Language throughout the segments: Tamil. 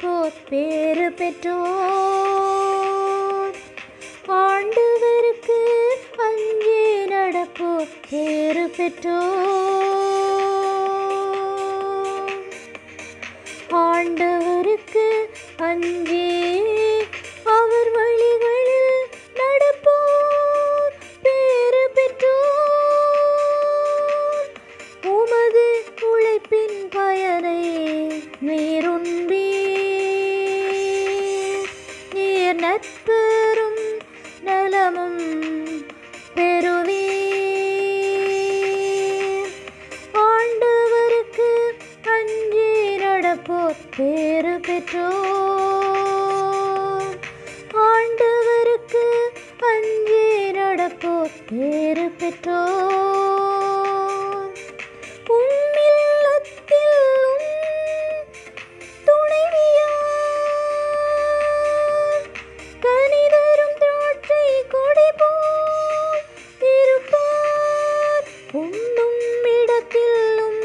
நடப்போர் பேறு பெற்றோர் ஆண்டவருக்கு அஞ்சே நடப்போர் பேறு பெற்றோர் ஆண்டவருக்கு அஞ்சே அவர் வழிகளில் நடப்போர் பேறு பெற்றோர் உமது உழைப்பின் பயனை நீருண்பீர் நீர் நட்பெரும் நலமும் பெறுவீர் ஆண்டவருக்கு அஞ்சி நடப்போர் பேறு பெற்றோர் ஆண்டவருக்கு அஞ்சி நடப்போர் பேறு பெற்றோர் உம்மில்லத்தில் உம் துணைவியார் கனிதரும் திராட்சை கொடி போல் இருப்பார் உண்ணும் இடத்திலும்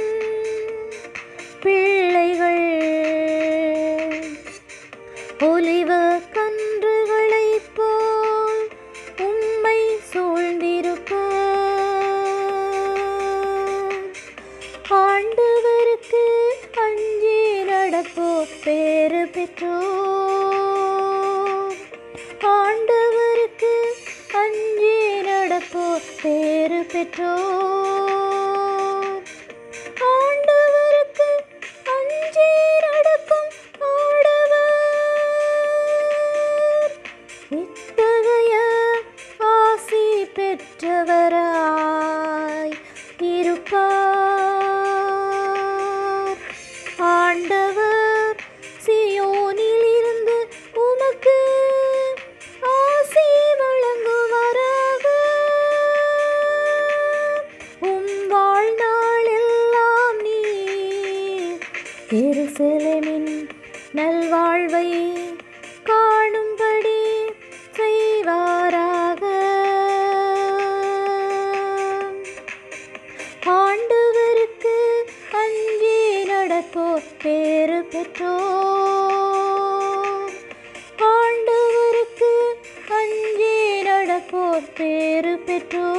பிள்ளைகள் ஒலிவ கன்றுகளைப் போல் உம்மை சூழ்ந்திருப்பார் ஆண்டவருக்கு அஞ்சி நடப்போர் பேறு பெற்றோர் ஆண்டவருக்கு அஞ்சி நடப்போர் பேறு பெற்றோர் ஆண்டவருக்கு அஞ்சி நடக்கும் ஆடவர் இத்தகைய ஆசி பெற்றவராய் இருப்பார் ஆண்டவர் சியோனில் இருந்து உமக்கு ஆசி வழங்குவாராக உம் வாழ்நாளெல்லாம் நீர் எருசலேமின் நல்வாழ்வை காணும்படி செய்வாராக ஆண்டவருக்கு அஞ்சி நடப்போர் பேறு பெற்றோர் ஆண்டவருக்கு அஞ்சி நடப்போர் பேறு பெற்றோர்